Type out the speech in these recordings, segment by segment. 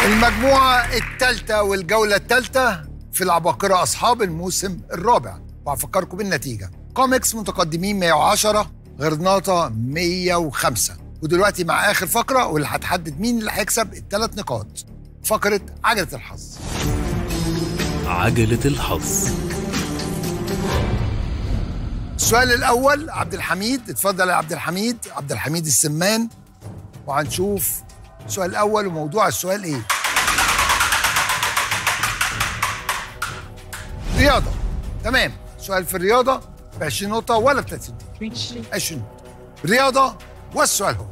المجموعة الثالثة والجولة الثالثة في العباقرة أصحاب الموسم الرابع وهفكركم بالنتيجة كوميكس متقدمين 110 غرناطة 105 ودلوقتي مع آخر فقرة واللي هتحدد مين اللي هيكسب الثلاث نقاط فقرة عجلة الحظ عجلة الحظ السؤال الأول عبد الحميد اتفضل يا عبد الحميد عبد الحميد السمان وهنشوف السؤال الأول وموضوع السؤال إيه رياضة تمام سؤال في الرياضة ب 20 نقطة ولا ب 30 نقطة 20 نقطة رياضة والسؤال هو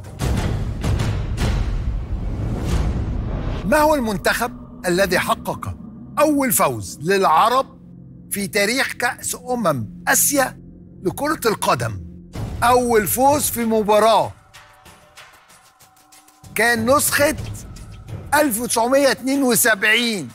ما هو المنتخب الذي حقق أول فوز للعرب في تاريخ كأس أمم آسيا لكرة القدم أول فوز في مباراة كان نسخة 1972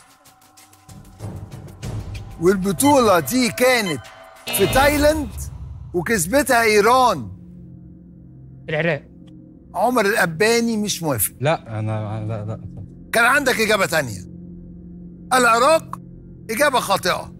والبطولة دي كانت في تايلاند وكسبتها إيران العراق عمر الأباني مش موافق لا انا لا لا كان عندك إجابة تانية العراق إجابة خاطئة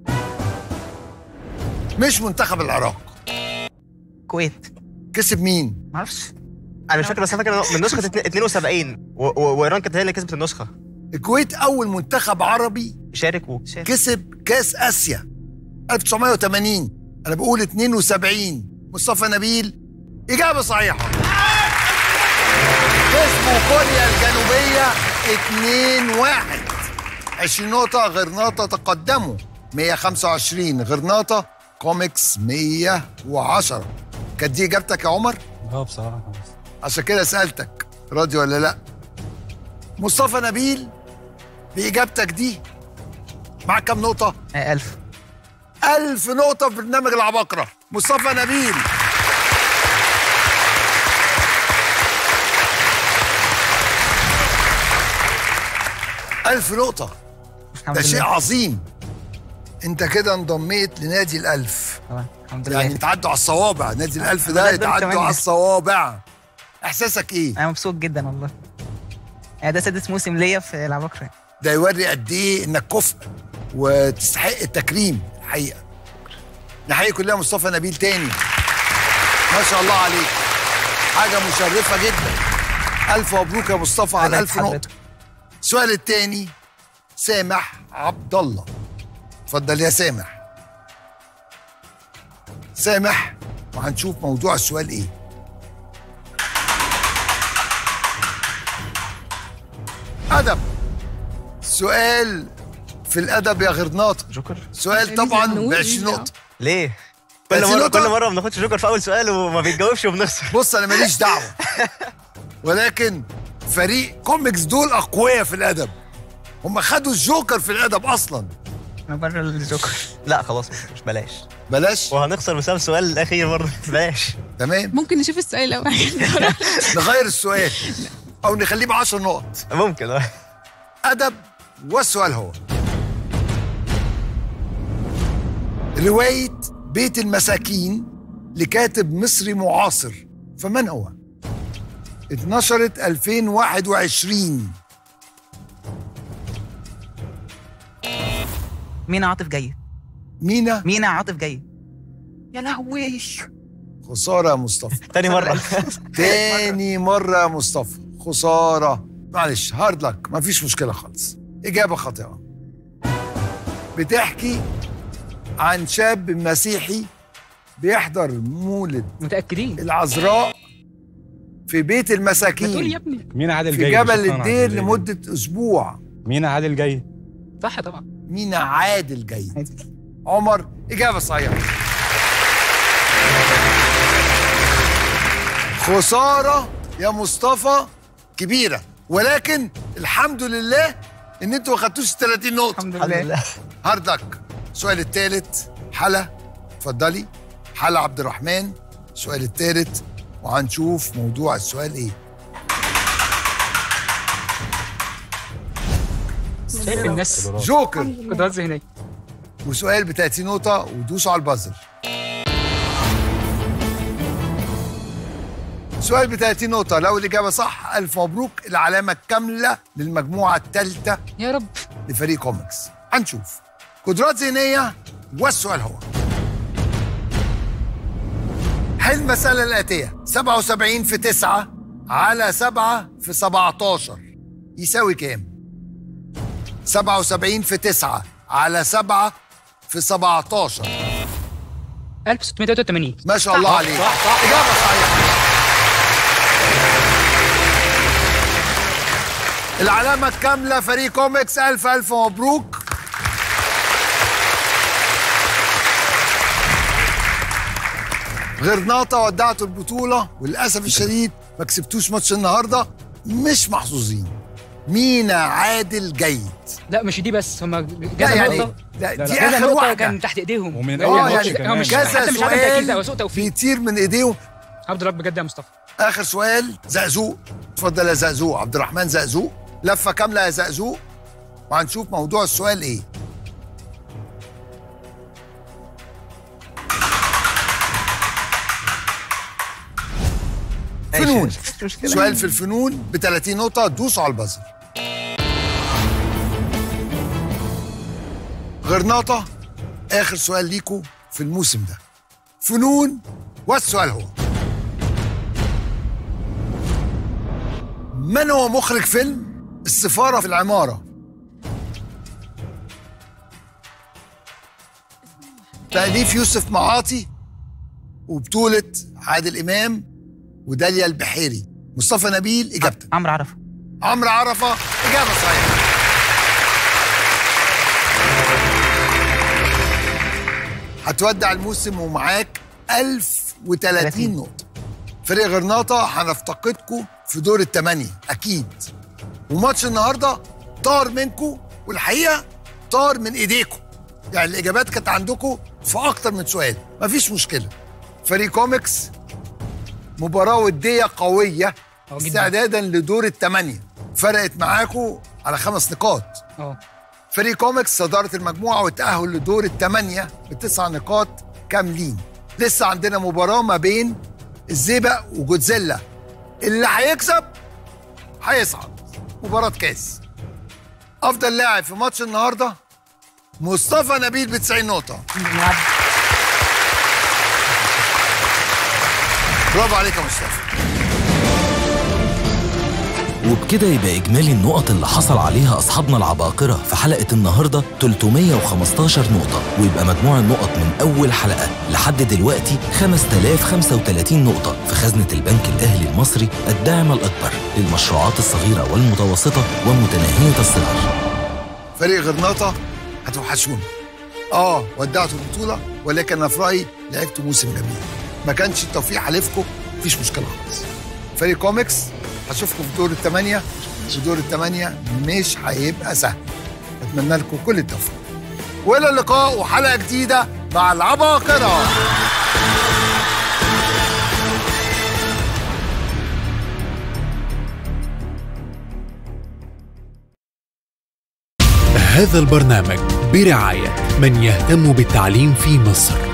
مش منتخب العراق كويت كسب مين؟ معرفش انا مش فاكر بس انا فاكر من نسخه اتنين- 72 و- و- وايران كانت هي اللي كسبت النسخه الكويت أول منتخب عربي شارك و كسب كاس اسيا 1980 انا بقول 72 مصطفى نبيل اجابه صحيحه كسبوا كوريا الجنوبيه 2-1 20 نقطه غرناطه تقدموا 125 غرناطه كوميكس 110 كانت دي اجابتك يا عمر اه بصراحه عشان كده سالتك راضي ولا لا مصطفى نبيل باجابتك دي معاك كام نقطه آه، ألف ألف نقطة في برنامج العباقرة مصطفى نبيل ألف نقطة الحمد ده شيء لله عظيم أنت كده انضميت لنادي الألف طبعا الحمد لله يعني تعدوا على الصوابع نادي الألف ده بجد يتعدوا تمانية. على الصوابع إحساسك إيه؟ انا مبسوط جدا والله يعني ده سادس موسم ليا في العباقرة ده يوري قد إيه إنك كفء وتستحق التكريم الحقيقة نحيي كلها مصطفى نبيل تاني ما شاء الله عليك حاجة مشرفة جدا ألف مبروك يا مصطفى على ربنا ألف يحفظك. نقطة السؤال التاني سامح عبد الله اتفضل يا سامح سامح وهنشوف موضوع السؤال ايه أدب سؤال في الأدب يا غرناطة جوكر سؤال طبعا ب 20 نقطة ليه؟ بس كل مرة نقطة. كل مرة ما بناخدش جوكر في أول سؤال وما بيتجاوبش وبنخسر بص انا ماليش دعوه ولكن فريق كوميكس دول اقوياء في الادب هم خدوا الجوكر في الادب اصلا انا بره الجوكر لا خلاص مش, مش بلاش بلاش وهنخسر بسبب السؤال الأخير برضه بلاش تمام ممكن نشوف السؤال الاول نغير السؤال او نخليه ب 10 نقط ممكن اه ادب والسؤال هو روايه بيت المساكين لكاتب مصري معاصر فمن هو؟ اتنشرت 2021 مينا عاطف جاي مينا مينا عاطف جاي يا لهوي خساره يا مصطفى تاني مرة تاني مرة يا مصطفى خسارة معلش هارد لك مفيش مشكلة خالص إجابة خاطئة بتحكي عن شاب مسيحي بيحضر مولد متاكدين العذراء في بيت ما تقول يا المساكين ابني مين عادل في جاي جبل شكراً الدير عادل جاي. لمدة أسبوع مين عادل جاي صح طبعا مين عادل جاي عمر إجابة صحيحة خسارة يا مصطفى كبيرة ولكن الحمد لله إن أنتوا ما خدتوش 30 نقطة الحمد لله هارد لك السؤال الثالث حلا اتفضلي حلا عبد الرحمن السؤال الثالث وهنشوف موضوع السؤال ايه شايف الناس جوكر قدرات ذهنيه وسؤال ب 30 نقطة ودوسوا على البازر سؤال ب 30 نقطة لو الإجابة صح ألف مبروك العلامة الكاملة للمجموعة الثالثة يا رب لفريق كوميكس هنشوف قدرات ذهنية والسؤال هو حل المسألة الآتية 77 في 9 على 7 في 17 يساوي كام؟ 77 في 9 على 7 في 17 1683 ما شاء الله عليك صح صح إجابة صحيحة العلامة الكاملة فريق كوميكس ألف ألف مبروك غرناطة ودعتوا البطولة وللأسف الشديد ما كسبتوش ماتش النهاردة مش محظوظين مينا عادل جيد لا مش دي بس هم لا يعني لا دي لا، آخر واحدة كان تحت ايديهم ومن هو أول مش- ماتش هو كمان. مش كذا حتى مش عدم تاكيد لا هو سؤال سوء توفيق بيطير من ايديهم عبد الله بجد يا مصطفى اخر سؤال زقزوق اتفضل يا زقزوق عبد الرحمن زقزوق لفه كامله يا زقزوق وهنشوف موضوع السؤال ايه فنون مش مشكلة سؤال في الفنون ب 30 نقطه دوسوا على البزر غرناطه اخر سؤال ليكوا في الموسم ده فنون والسؤال هو من هو مخرج فيلم السفارة في العمارة؟ تأليف يوسف معاطي وبطولة عادل إمام وداليا البحيري مصطفى نبيل إجابتك عمرو عرفه عمرو عرفة إجابة صحيحة هتودع الموسم ومعاك 1030 نقطة فريق غرناطة هنفتقدكم في دور الثمانية أكيد وماتش النهاردة طار منكم والحقيقة طار من إيديكم يعني الإجابات كانت عندكم في أكتر من سؤال مفيش مشكلة فريق كوميكس مباراة ودية قوية اه جدا. استعدادا لدور الثمانية فرقت معاكم على خمس نقاط اه فريق كوميكس صدارة المجموعة والتأهل لدور الثمانية بتسع نقاط كاملين لسه عندنا مباراة ما بين الزيبق وجودزيلا اللي هيكسب هيصعد مباراة كاس أفضل لاعب في ماتش النهاردة مصطفى نبيل ب 90 نقطة برافو عليك يا مصطفى وبكده يبقى إجمالي النقط اللي حصل عليها أصحابنا العباقرة في حلقة النهاردة 315 نقطة ويبقى مجموع النقط من أول حلقة لحد دلوقتي 5035 نقطة في خزنة البنك الأهلي المصري الداعم الأكبر للمشروعات الصغيرة والمتوسطة ومتناهية الصغر فريق غرناطة هتوحشونا اه ودعتوا البطولة ولكن انا في رأيي لعبتوا موسم جميل ما كانش التوفيق حالفكم مفيش مشكلة خالص فريق كوميكس هشوفكم في دور الثمانية ودور الثمانية مش هيبقى سهل اتمنى لكم كل التوفيق والى اللقاء وحلقة جديدة مع العباقرة هذا البرنامج برعاية من يهتم بالتعليم في مصر